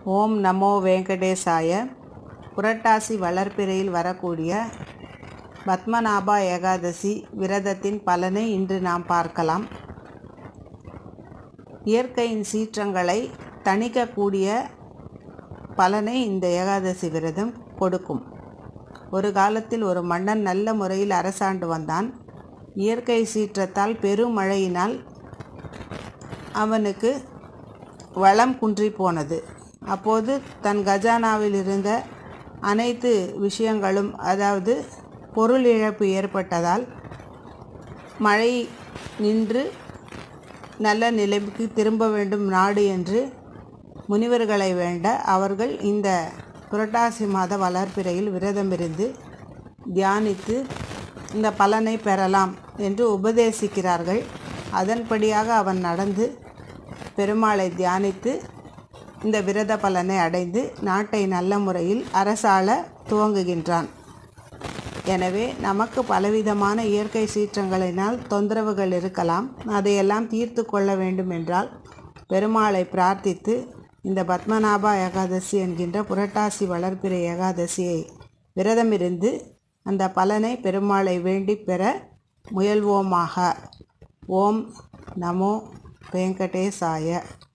ஓம் நமோ வெங்கடேசாய புரட்டாசி வளர்பிறையில் வரக்கூடிய பத்மநாபா ஏகாதசி விரதத்தின் பலனை இன்று நாம் பார்க்கலாம் இயற்கையின் சீற்றங்களை தணிக்கக்கூடிய பலனை இந்த ஏகாதசி விரதம் கொடுக்கும் ஒரு காலத்தில் ஒரு மன்னன் நல்ல முறையில் அரசாண்டு வந்தான் இயற்கை சீற்றத்தால் பெருமழையினால் அவனுக்கு வளம் குன்றி போனது அப்போது தன் கஜானாவில் இருந்த அனைத்து விஷயங்களும் அதாவது பொருள் இழப்பு ஏற்பட்டதால் மழை நின்று நல்ல நிலைமைக்கு திரும்ப வேண்டும் நாடு என்று முனிவர்களை வேண்ட அவர்கள் இந்த புரட்டாசி மாத வளர்ப்பிறையில் விரதமிருந்து தியானித்து இந்த பலனை பெறலாம் என்று உபதேசிக்கிறார்கள் அதன்படியாக அவன் நடந்து பெருமாளை தியானித்து இந்த விரத பலனை அடைந்து நாட்டை நல்ல முறையில் அரசாள துவங்குகின்றான் எனவே நமக்கு பலவிதமான இயற்கை சீற்றங்களினால் தொந்தரவுகள் இருக்கலாம் அதையெல்லாம் தீர்த்து கொள்ள வேண்டும் என்றால் பெருமாளை பிரார்த்தித்து இந்த பத்மநாபா ஏகாதசி என்கின்ற புரட்டாசி வளர்ப்பிறை ஏகாதசியை விரதமிருந்து அந்த பலனை பெருமாளை வேண்டி பெற முயல்வோமாக ஓம் நமோ வெங்கடேசாய